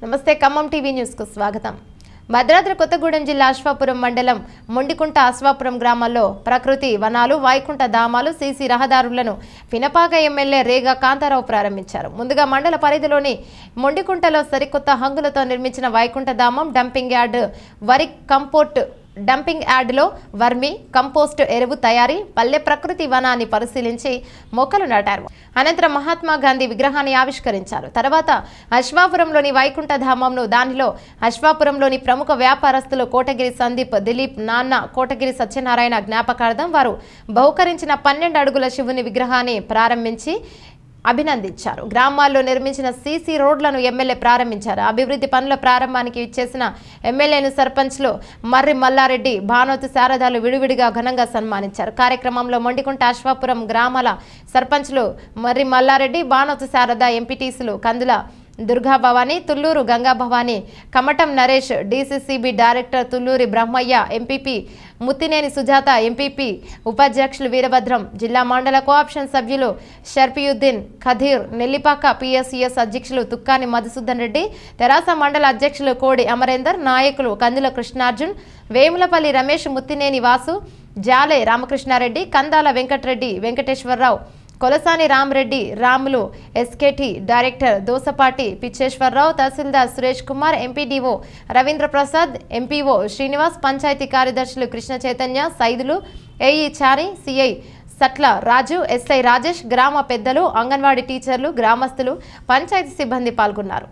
నమస్తే Khammam TV news కు స్వాగతం భద్రాద్రి కొత్తగూడెం జిల్లా అశ్వాపురం మండలం మొండికుంట అశ్వాపురం గ్రామాల్లో ప్రకృతి వనాలు వైకుంఠ ధామాలు సీసీ రహదారులను పినపాక ఎమ్మెల్యే రేగా కాంతారావు ప్రారంభించారు ముందుగా మండల పరిధిలోని మొండికుంటలో సరికొత్త హంగులతో నిర్మించిన వైకుంఠ ధామం డంపింగ్ యార్డ్ వరి కంపోర్ట్ డంపింగ్ యార్డులో వర్మి కంపోస్ట్ ఎరువు తయారీ పల్లె ప్రకృతి వనాన్ని పరిశీలించి మొక్కలు నాటారు అనంతరం మహాత్మా గాంధీ విగ్రహాన్ని ఆవిష్కరించారు తర్వాత అశ్వాపురంలోని వైకుంఠ ధామంను దానిలో అశ్వాపురంలోని ప్రముఖ వ్యాపారస్తులు కోటగిరి సందీప్ దిలీప్ నాన్న కోటగిరి సత్యనారాయణ జ్ఞాపకార్థం వారు బహుకరించిన పన్నెండు అడుగుల శివుని విగ్రహాన్ని ప్రారంభించి అభినందించారు గ్రామాల్లో నిర్మించిన సీసీ రోడ్లను ఎమ్మెల్యే ప్రారంభించారు అభివృద్ధి పనుల ప్రారంభానికి ఇచ్చేసిన ఎమ్మెల్యేను సర్పంచ్లు మర్రి మల్లారెడ్డి భానోతు శారదాలు విడివిడిగా ఘనంగా సన్మానించారు కార్యక్రమంలో మొండికుంట అశ్వాపురం గ్రామాల సర్పంచ్లు మర్రి మల్లారెడ్డి భానోతు శారద ఎంపీటీసీలు Kandula Durga Bhavani Tulluru Ganga Bhavani Kamatam Naresh DCCB director Tulluri Brahmaiah MPP Muthineni Sujatha MPP ఉపాధ్యక్షులు వీరభద్రం జిల్లా మండల కోఆప్షన్ సభ్యులు షర్ఫియుద్దీన్ ఖదీర్ నెల్లిపాక పిఎస్సిఎస్ అధ్యక్షులు తుక్కాని మధుసూదన్ రెడ్డి తెరాస మండల అధ్యక్షులు కోడి అమరేందర్ నాయకులు కందుల Krishnarjun Vemulapalli Ramesh Muthineni Vasu Jale Ramakrishnareddy Kandala Venkatareddy Venkateswararao Kolasani Ramareddy Ramulu SKT director Dosapati Pitcheswararao tahsildar Suresh Kumar MPDO Ravindra Prasad MPO Srinivas panchayat కార్యదర్శులు Krishna Chaitanya Saidulu AE Chari CI Satla Raju SI Rajesh గ్రామ పెద్దలు అంగన్వాడీ టీచర్లు గ్రామస్తులు పంచాయతీ సిబ్బంది పాల్గొన్నారు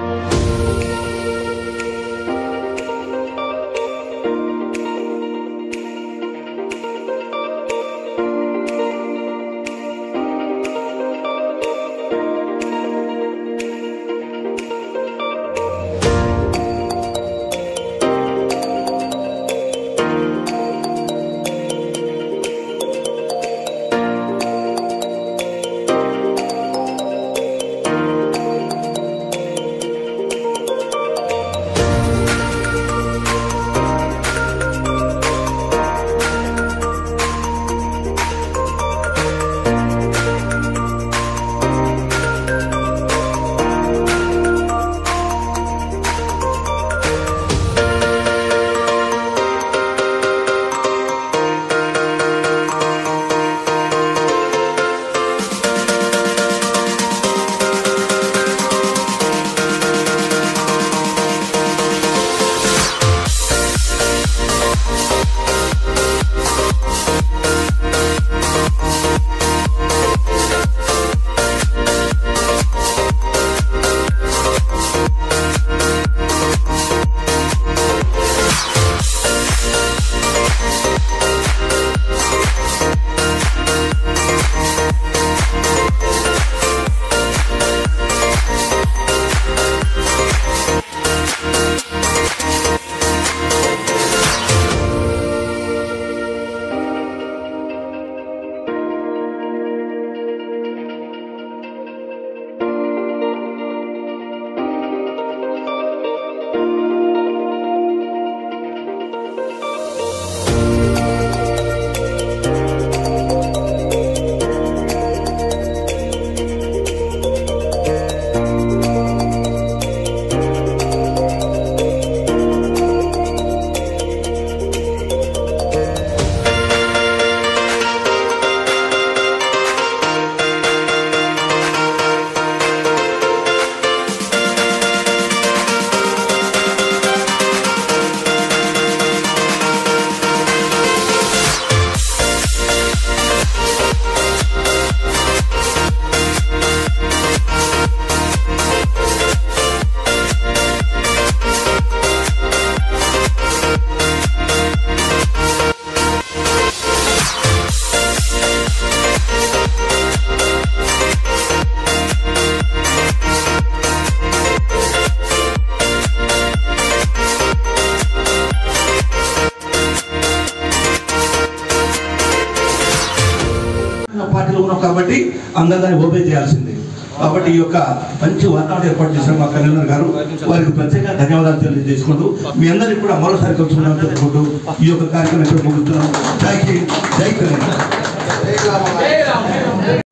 పార్టీలో ఉన్నాం కాబట్టి అందరినీ ఓపెన్ చేయాల్సిందే కాబట్టి ఈ యొక్క మంచి వాతావరణం ఏర్పాటు చేసిన మా కన్వీనర్ గారు వారికి ప్రత్యేక ధన్యవాదాలు తెలియజేసుకుంటూ మీ అందరికీ కూడా మరోసారి కలుసుకున్నాం తెలుపుకుంటూ ఈ యొక్క కార్యక్రమం ఇక్కడ ముగిస్తున్నాం జై హింద్ జై తెలంగాణ